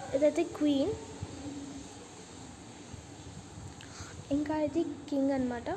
ఇదైతే క్వీన్ ఇంకా ఇది కింగ్ అనమాట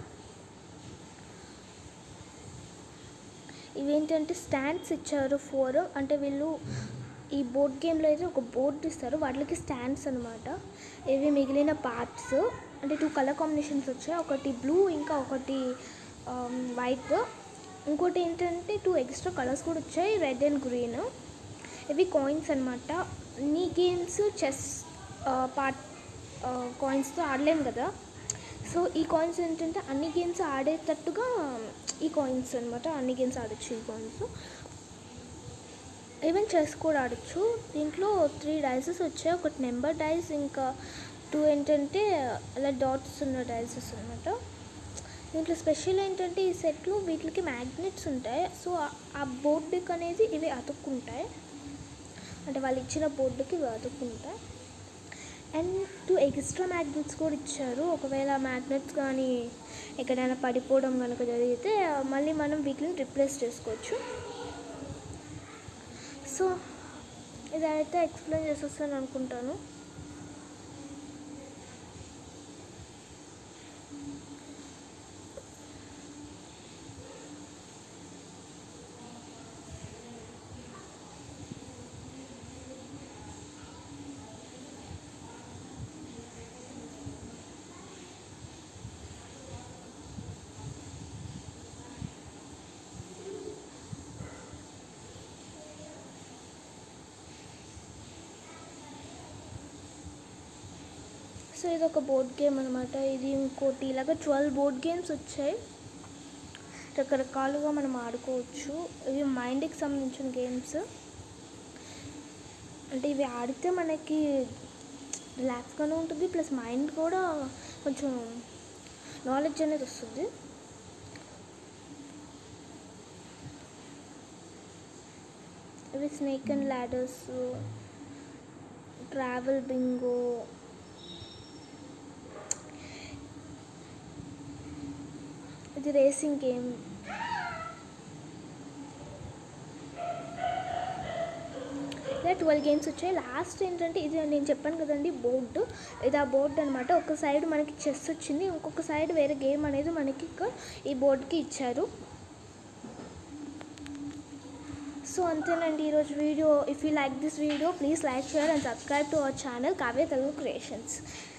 ఇవేంటంటే స్టాండ్స్ ఇచ్చారు ఫోర్ అంటే వీళ్ళు ఈ బోర్డ్ గేమ్లో అయితే ఒక బోర్డు ఇస్తారు వాటికి స్టాండ్స్ అనమాట ఇవి మిగిలిన పార్ట్స్ అంటే టూ కలర్ కాంబినేషన్స్ వచ్చాయి ఒకటి బ్లూ ఇంకా ఒకటి వైట్ ఇంకోటి ఏంటంటే టూ ఎక్స్ట్రా కలర్స్ కూడా వచ్చాయి రెడ్ అండ్ గ్రీన్ ఇవి కాయిన్స్ అనమాట అన్ని గేమ్స్ చెస్ పార్ట్ కాయిన్స్తో ఆడలేము కదా సో ఈ కాయిన్స్ ఏంటంటే అన్ని గేమ్స్ ఆడేటట్టుగా ఈ కాయిన్స్ అనమాట అన్ని గేమ్స్ ఆడొచ్చు ఈ కాయిన్స్ ఈవెన్ చెస్ కూడా ఆడొచ్చు దీంట్లో త్రీ డైసెస్ వచ్చాయి ఒకటి నెంబర్ డైస్ ఇంకా టూ ఏంటంటే అలా డాట్స్ ఉన్న డైసెస్ అనమాట దీంట్లో స్పెషల్ ఏంటంటే ఈ సెట్లో వీటికి మ్యాగ్నెట్స్ ఉంటాయి సో ఆ- ఆ బోర్డుకి అనేది ఇవి అతుక్కుంటాయి అంటే వాళ్ళు ఇచ్చిన బోర్డుకి ఇవి అతుక్కుంటాయి అండ్ టూ ఎక్స్ట్రా మ్యాగ్నెట్స్ కూడా ఇచ్చారు ఒకవేళ మ్యాగ్నెట్స్ కానీ ఎక్కడైనా పడిపోవడం కనుక జరిగితే మళ్ళీ మనం వీటిని రిప్లేస్ చేసుకోవచ్చు సో ఇదైతే ఎక్స్ప్లెయిన్ చేసేస్తాను అనుకుంటాను సో ఇది ఒక బోర్డ్ గేమ్ అనమాట ఇది ఇంకోటి ఇలాగ ట్వెల్వ్ బోర్డ్ గేమ్స్ వచ్చాయి రకరకాలుగా మనం ఆడుకోవచ్చు ఇవి మైండ్కి సంబంధించిన గేమ్స్ అంటే ఇవి ఆడితే మనకి రిలాక్స్గానే ఉంటుంది ప్లస్ మైండ్ కూడా కొంచెం నాలెడ్జ్ అనేది వస్తుంది ఇవి snake and ladders travel bingo ఇది రేసింగ్ గేమ్ ఇలా ట్వెల్వ్ గేమ్స్ వచ్చాయి లాస్ట్ ఏంటంటే ఇది నేను చెప్పాను కదండి బోర్డు ఇది ఆ బోర్డు అనమాట ఒక సైడ్ మనకి చెస్ వచ్చింది ఇంకొక సైడ్ వేరే గేమ్ అనేది మనకి ఇక ఈ బోర్డుకి ఇచ్చారు సో అంతేనండి ఈరోజు video if you like this video please like share and subscribe to our channel Kavya Telugu creations